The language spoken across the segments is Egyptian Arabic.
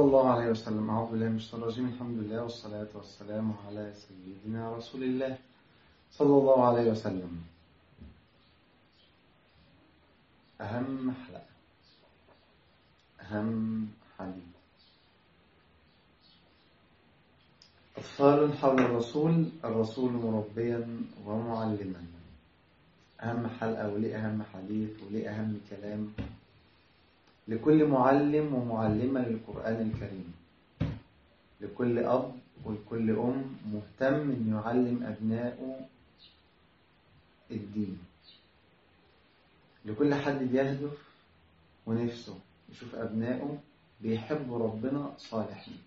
الله عليه وسلم أعوذ بالله من الشيطان الرجيم الحمد لله والصلاة والسلام على سيدنا رسول الله صلى الله عليه وسلم أهم حلقة أهم حديث أطفال حول الرسول الرسول مربيا ومعلما أهم حلقة وليه أهم حديث وليه أهم كلام لكل معلم ومعلمة للقرآن الكريم لكل أب ولكل أم مهتم أن يعلم أبنائه الدين لكل حد بيهدف ونفسه يشوف أبنائه بيحبوا ربنا صالحين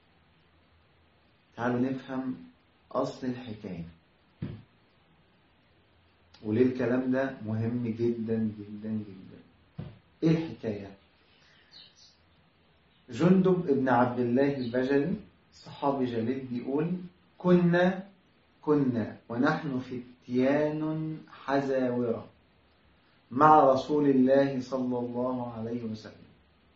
تعالوا نفهم أصل الحكاية وليه الكلام ده مهم جدا جدا جدا ايه الحكاية جندب ابن عبد الله البجلي صحابي جليل بيقول كنا كنا ونحن فتيان حزاورة مع رسول الله صلى الله عليه وسلم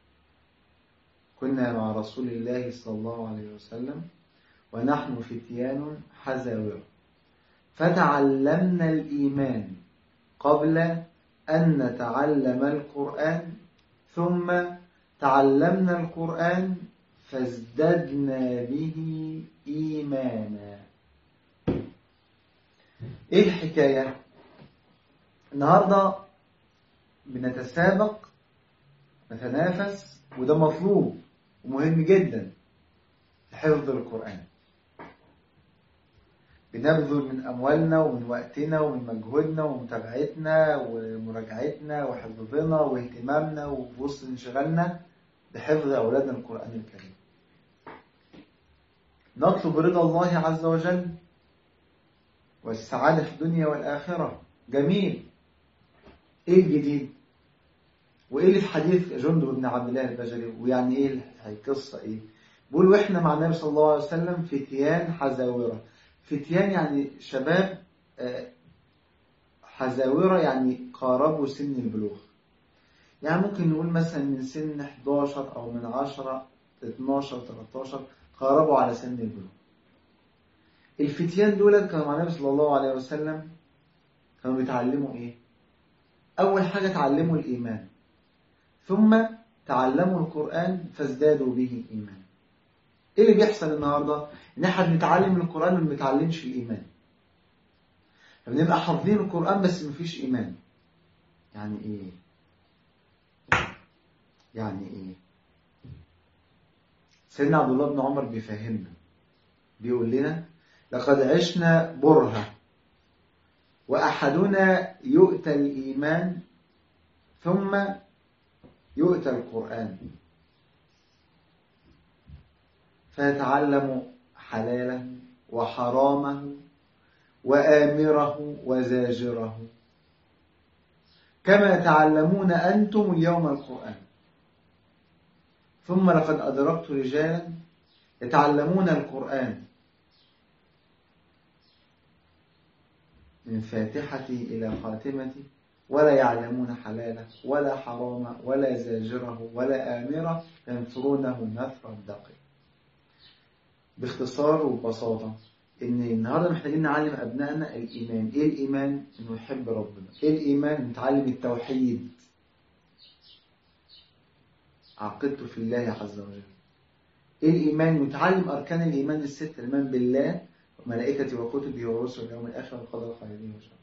كنا مع رسول الله صلى الله عليه وسلم ونحن فتيان حزاورة فتعلمنا الإيمان قبل أن نتعلم القرآن ثم تعلمنا القرآن فازددنا به إيمانا إيه الحكاية؟ النهاردة بنتسابق نتنافس وده مطلوب ومهم جدا لحفظ القرآن بنبذل من أموالنا ومن وقتنا ومن مجهودنا ومتابعتنا ومراجعتنا وحفظنا واهتمامنا وفي وسط انشغالنا بحفظ أولادنا القرآن الكريم نطلب رضا الله عز وجل والسعادة في الدنيا والآخرة جميل إيه الجديد؟ وإيه اللي في حديث جندب بن عبد الله البجلي ويعني إيه القصة إيه؟ بيقول وإحنا مع النبي صلى الله عليه وسلم فتيان حزاورة فتيان يعني شباب حزاورة يعني قاربوا سن البلوغ يعني ممكن نقول مثلا من سن 11 أو من 10 12 13 قاربوا على سن البلوغ الفتيان دول كانوا مع النبي صلى الله عليه وسلم كانوا بيتعلموا ايه أول حاجة تعلموا الإيمان ثم تعلموا القرآن فازدادوا به إيمان ايه اللي بيحصل النهارده ان احنا بنتعلم القران وما بنتعلمش الايمان فبنبقى حافظين القران بس مفيش ايمان يعني ايه يعني ايه سيدنا عبد الله بن عمر بيفهمنا بيقول لنا لقد عشنا برهة وأحدنا يؤتى الإيمان ثم يؤتى القرآن فيتعلم حلاله وحرامه وآمره وزاجره كما تعلمون أنتم اليوم القرآن ثم لقد أدركت رجالا يتعلمون القرآن من فاتحتي إلى خاتمتي ولا يعلمون حلاله ولا حرامه ولا زاجره ولا آمره ينثرونه نثر الدقيق باختصار وببساطة إن النهاردة محتاجين نعلم أبنائنا الإيمان، إيه الإيمان؟ إنه يحب ربنا، إيه الإيمان؟ نتعلم التوحيد. عقيدته في الله عز وجل. إيه الإيمان؟ نتعلم أركان الإيمان الست، الإيمان بالله وملائكته وكتبه ورسله واليوم الآخر والقدر خيره وشره.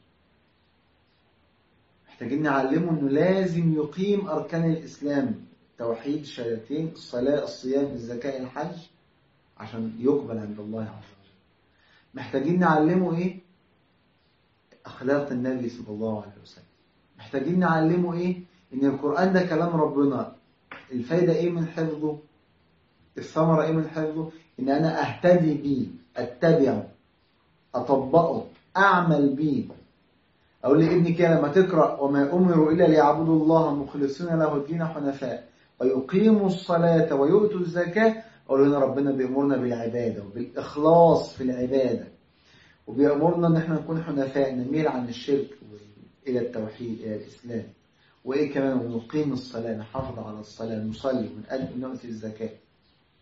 محتاجين نعلمه إنه لازم يقيم أركان الإسلام، توحيد، شهادتين، الصلاة، الصيام، الزكاة، الحج. عشان يقبل عند الله عز وجل محتاجين نعلمه ايه اخلاق النبي صلى الله عليه وسلم محتاجين نعلمه ايه ان القرآن ده كلام ربنا الفايدة ايه من حفظه الثمرة ايه من حفظه ان انا اهتدي بيه اتبعه اطبقه اعمل بيه اقول لابني كده لما تقرأ وما امروا الا ليعبدوا الله مخلصين له الدين حنفاء ويقيموا الصلاة ويؤتوا الزكاة أقول هنا ربنا بيأمرنا بالعبادة وبالإخلاص في العبادة وبيأمرنا إن احنا نكون حنفاء نميل عن الشرك إلى التوحيد إلى الإسلام وإيه كمان ونقيم الصلاة نحافظ على الصلاة نصلي ونقدم نؤتي الزكاة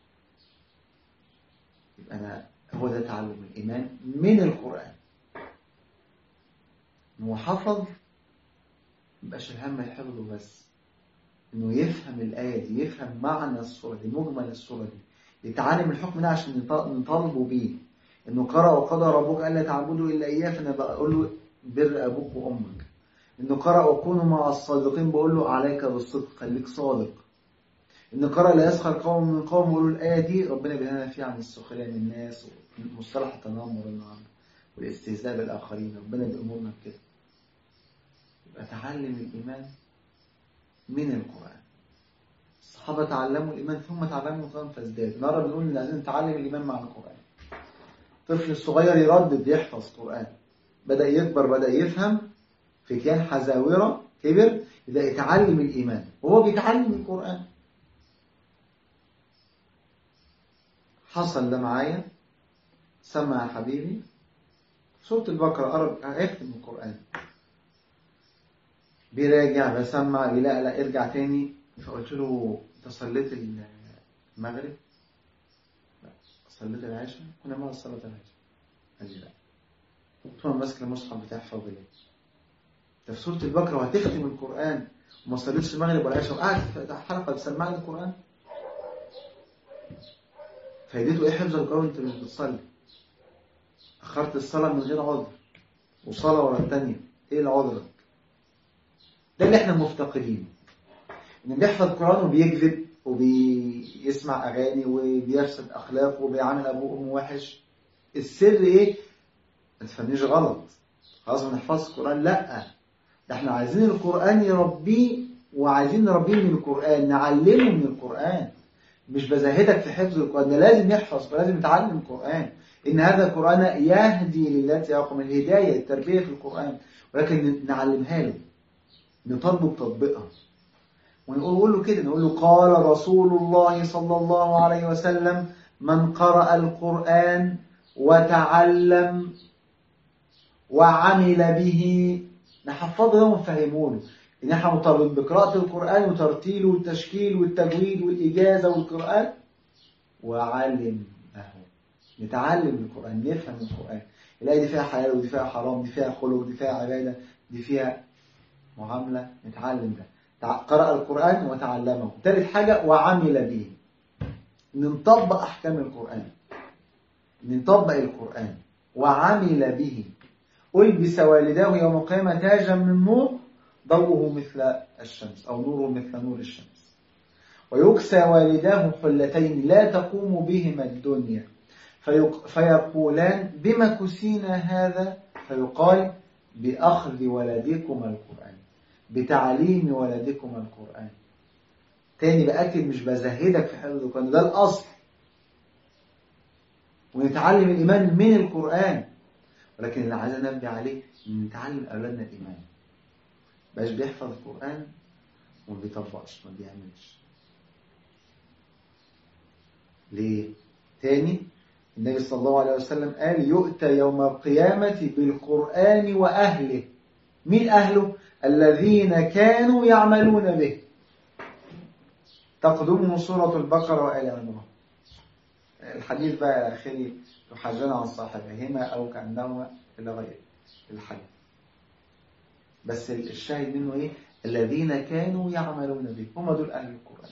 أنا هو ده تعلم الإيمان من القرآن إنه حفظ مبقاش الهم يحفظه بس إنه يفهم الآية دي يفهم معنى الصورة دي مجمل الصورة دي يتعلم الحكم ده عشان نطالبه بيه إنه قرأ وقضى ربك ألا تعبدوا إلا إياه فأنا بقول له بر أبوك وأمك إنه قرأ وكونوا مع الصادقين بقول له عليك بالصدق خليك صادق إن قرأ لا يسخر قوم من قوم ويقولوا الآية دي ربنا بيننا فيها عن السخرية من الناس ومصطلح التنمر والاستهزاء بالآخرين ربنا بيأمرنا بكده يبقى تعلم الإيمان من القرآن الصحابة تعلموا الإيمان ثم تعلموا القرآن فازدادوا النهارده بنقول إن عايزين نتعلم الإيمان مع القرآن الطفل الصغير يردد يحفظ قرآن بدأ يكبر بدأ يفهم في كيان حزاورة كبر يبدأ يتعلم الإيمان وهو بيتعلم القرآن حصل ده معايا سمع يا حبيبي سورة البقرة قرب اختم القرآن بيراجع بسمع لا لا ارجع تاني فقلت له انت صليت المغرب لا صليت العشاء كنا مع صلاة العشاء قال لي لا قلت له ماسك المصحف بتاعي حفظ ليه انت في سورة البقرة وهتختم القرآن وما صليتش المغرب ولا العشاء وقعد في حلقة بتسمعني القرآن فايدته ايه حفظ القرآن وانت مش بتصلي اخرت الصلاة من غير عذر وصلاة ورا الثانية ايه العذر ده اللي احنا مفتقدينه ان بيحفظ القرآن وبيكذب وبيسمع اغاني وبيفسد اخلاقه وبيعامل ابوه وامه وحش السر ايه ما تفهمنيش غلط خلاص ما نحفظش القرآن لا ده احنا عايزين القرآن يربيه وعايزين نربيه من القرآن نعلمه من القرآن مش بزهدك في حفظ القرآن ده لازم يحفظ ولازم يتعلم القرآن إن هذا القرآن يهدي للتي أقوم الهداية التربية في القرآن ولكن نعلمها له نطلبه بتطبيقها ونقول له كده نقول له قال رسول الله صلى الله عليه وسلم من قرأ القرآن وتعلم وعمل به نحفظه ونفهمه له إن احنا مرتبط بقراءة القرآن وترتيله والتشكيل والتجويد والإجازة والقرآن وعلم أهو نتعلم القرآن نفهم القرآن نلاقي دي فيها حلال ودي فيها حرام دي فيها خلق دي فيها عبادة دي فيها معاملة نتعلم ده قرأ القرآن وتعلمه ثالث حاجة وعمل به نطبق أحكام القرآن نطبق القرآن وعمل به ألبس والداه يوم القيامة تاجا من نور ضوءه مثل الشمس أو نوره مثل نور الشمس ويكسى والداه حلتين لا تقوم بهما الدنيا فيقولان بما كسينا هذا فيقال بأخذ ولدكما القرآن بتعليم ولدكما القرآن تاني بأكد مش بزهدك في حفظ القرآن ده الأصل ونتعلم الإيمان من القرآن ولكن اللي عايز نبدي عليه نتعلم أولادنا الإيمان بقاش بيحفظ القرآن وما بيطبقش ما بيعملش ليه؟ تاني النبي صلى الله عليه وسلم قال يؤتى يوم القيامة بالقرآن وأهله مين أهله؟ الذين كانوا يعملون به تقدمه سورة البقرة وآل عمران الحديث بقى إلى آخره يحجن عن صاحبهما أو كأنهما إلى غير الحديث بس الشاهد منه إيه؟ الذين كانوا يعملون به هم دول أهل القرآن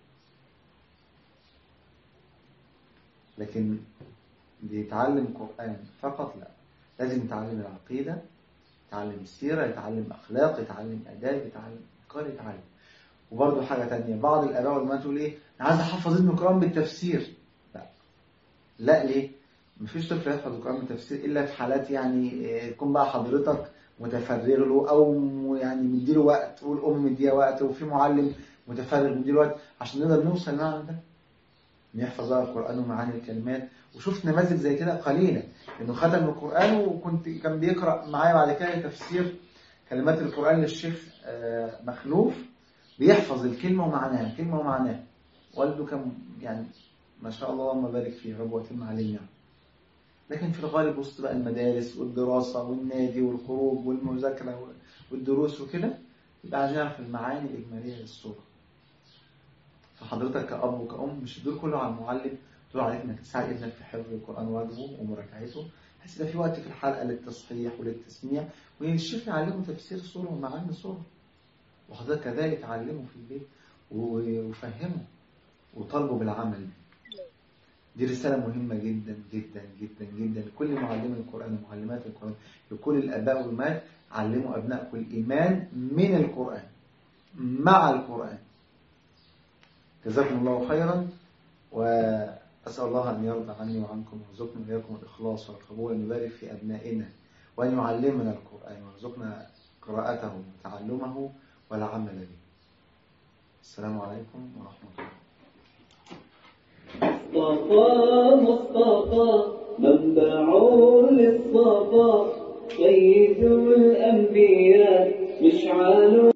لكن بيتعلم قرآن فقط لا لازم يتعلم العقيدة يتعلم السيرة يتعلم أخلاق يتعلم أداب يتعلم أفكار يتعلم وبرضه حاجة تانية بعض الآباء والأمهات تقول إيه أنا عايز أحفظ ابن القرآن بالتفسير لا لا ليه؟ مفيش طفل يحفظ القرآن بالتفسير إلا في حالات يعني تكون بقى حضرتك متفرغ له أو يعني مديله وقت والأم مديها وقت وفي معلم متفرغ مديله وقت عشان نقدر نوصل للمعنى ده يحفظ بقى القرآن ومعاني الكلمات وشفت نماذج زي كده قليلة انه ختم القرآن وكنت كان بيقرأ معايا بعد كده تفسير كلمات القرآن للشيخ مخلوف بيحفظ الكلمة ومعناها كلمة ومعناها والده كان يعني ما شاء الله اللهم بارك فيه رب وتم عليه يعني لكن في الغالب وسط بقى المدارس والدراسة والنادي والخروج والمذاكرة والدروس وكده يبقى عايزين نعرف المعاني الإجمالية للصورة فحضرتك كأب وكأم مش الدور كله على المعلم تدل عليك انك تساعد ابنك في حفظ القران واجبه ومراجعته بحيث يبقى في وقت في الحلقه للتصحيح وللتسميع والشيخ يعلمه تفسير السوره ومعاني السوره وحضرتك كذلك علمه في البيت وفهمه وطالبه بالعمل به دي رسالة مهمة جدا جدا جدا جدا لكل معلمي القرآن ومعلمات القرآن لكل الآباء والأمهات علموا أبنائكم الإيمان من القرآن مع القرآن جزاكم الله خيرا وأسأل الله أن يرضى عني وعنكم ويرزقنا وإياكم الإخلاص والقبول وأن يبارك في أبنائنا وأن يعلمنا القرآن ويرزقنا قراءته وتعلمه والعمل به السلام عليكم ورحمة الله مصطفى مصطفى منبع للصفا سيد الأنبياء مشعل